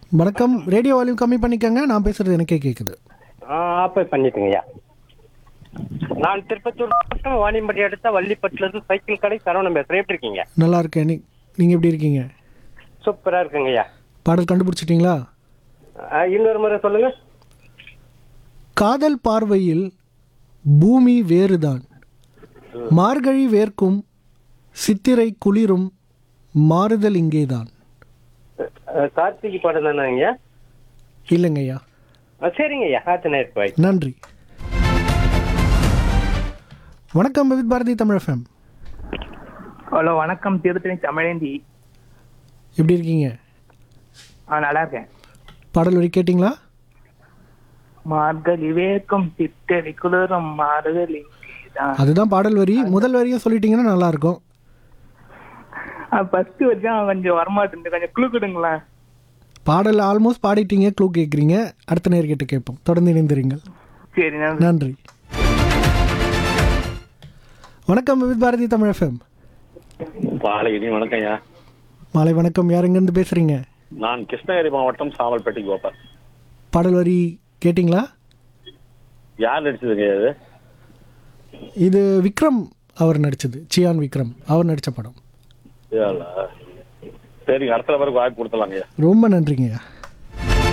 வணக்கம் radio volume கம்மி பண்ணிக்கங்க நான் பேசுறது எனக்கே கேட்குது ஆப்பை பண்ணிட்டுங்கய்யா நான் திருப்பத்தூர் மாவட்டம் வாணியம்பட்டி அடுத்த வள்ளிப்பட்டுல இருந்து சைக்கிள் கடை சரவணம் பேசுறேன் எப்படி இருக்கீங்க நல்லா இருக்கேன் நீ நீங்கள் எப்படி இருக்கீங்க சூப்பரா இருக்குங்கய்யா பாடல் கண்டுபிடிச்சிட்டிங்களா ஆ, இன்னொரு முறை சொல்லுங்க காதல் பார்வையில் பூமி வேறுதான் மார்கழி வேர்க்கும் சித்திரை குளிரும் மாறுதல் இங்கேதான் ஆ, கார்த்திகை படம் தானேங்கய்யா இல்லைங்கய்யா ஆ, சரிங்கய்யா ஆத்து நேருக்கு பாய் நன்றி வணக்கம் with Bharathi Tamil FM hello வணக்கம் திருத்தணி தமிழேந்தி எப்படி இருக்கீங்க ஆ நல்லா இருக்கேன் பாடல் வரி கேட்டிங்களா மார்கழி வேர்க்கும் சித்தரி குளிரும் மாறுதல் இங்கேதான் அதுதான் பாடல் வரி முதல் வரியும் சொல்லிட்டீங்கன்னா நல்லா இருக்கும் ஃபர்ஸ்ட் வரைக்கும் கொஞ்சம் வரமாட்டேன் கொஞ்சம் குழு கொடுங்களேன் பாடல் ஆல்மோஸ்ட் பாடிட்டீங்க க்ளூ கேட்குறீங்க அடுத்த நேர் கேட்டு கேட்போம் தொடர்ந்து இணைந்திருங்கள் சரி நான் நன்றி வணக்கம் வித் பாரதி தமிழ் எஃப்எம் பாலகிரி வணக்கம் ஐயா மாலை வணக்கம் யார் எங்கேருந்து பேசுகிறீங்க நான் கிருஷ்ணகிரி மாவட்டம் சாமல்பேட்டை கோபால் பாடல் வரி கேட்டிங்களா யார் நடிச்சதுங்க இது இது விக்ரம் அவர் நடிச்சது சியான் விக்ரம் அவர் நடித்த படம் சரிங்க அடுத்த பேருக்கு வாய்ப்பு கொடுத்துலாங்க ஐயா ரொம்ப நன்றிங்கய்யா